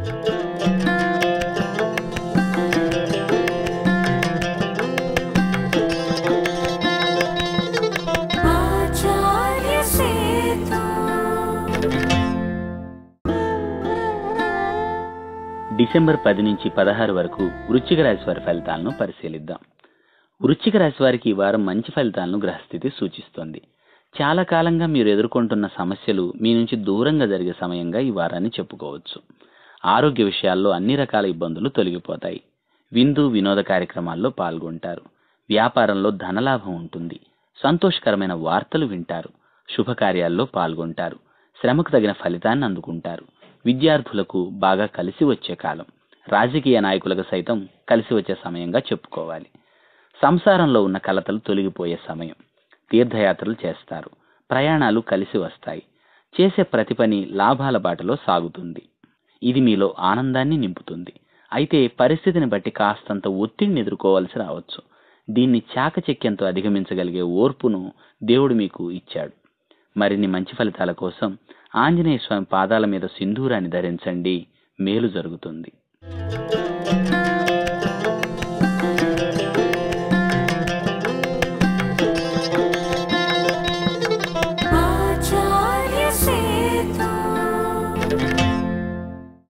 आचार्य सेतु December పది నుంచి పదహారు వరకు వృశ్చిక రాశి వారి ఫలితాలను పరిశీలిద్దాం వృశ్చిక రాశి వారికి ఈ వారం మంచి ఫలితాలను గ్రహస్థితి సూచిస్తోంది చాలా కాలంగా మీరు ఎదుర్కొంటున్న సమస్యలు మీ నుంచి దూరంగా జరిగే సమయంగా ఈ వారాన్ని చెప్పుకోవచ్చు ఆరోగ్య విషయాల్లో అన్ని రకాల ఇబ్బందులు తొలగిపోతాయి విందు వినోద కార్యక్రమాల్లో పాల్గొంటారు వ్యాపారంలో ధనలాభం ఉంటుంది సంతోషకరమైన వార్తలు వింటారు శుభకార్యాల్లో పాల్గొంటారు శ్రమకు తగిన ఫలితాన్ని అందుకుంటారు విద్యార్థులకు బాగా కలిసి వచ్చే కాలం రాజకీయ నాయకులకు సైతం కలిసి వచ్చే సమయంగా చెప్పుకోవాలి సంసారంలో ఉన్న కలతలు తొలగిపోయే సమయం తీర్థయాత్రలు చేస్తారు ప్రయాణాలు కలిసి వస్తాయి చేసే ప్రతి పని లాభాల బాటలో సాగుతుంది ఇది మీలో ఆనందాన్ని నింపుతుంది అయితే పరిస్థితిని బట్టి కాస్తంత ఒత్తిడిని ఎదుర్కోవాల్సి రావచ్చు దీన్ని చాకచక్యంతో అధిగమించగలిగే ఓర్పును దేవుడు మీకు ఇచ్చాడు మరిన్ని మంచి ఫలితాల కోసం ఆంజనేయ స్వామి పాదాల మీద సింధూరాన్ని ధరించండి మేలు జరుగుతుంది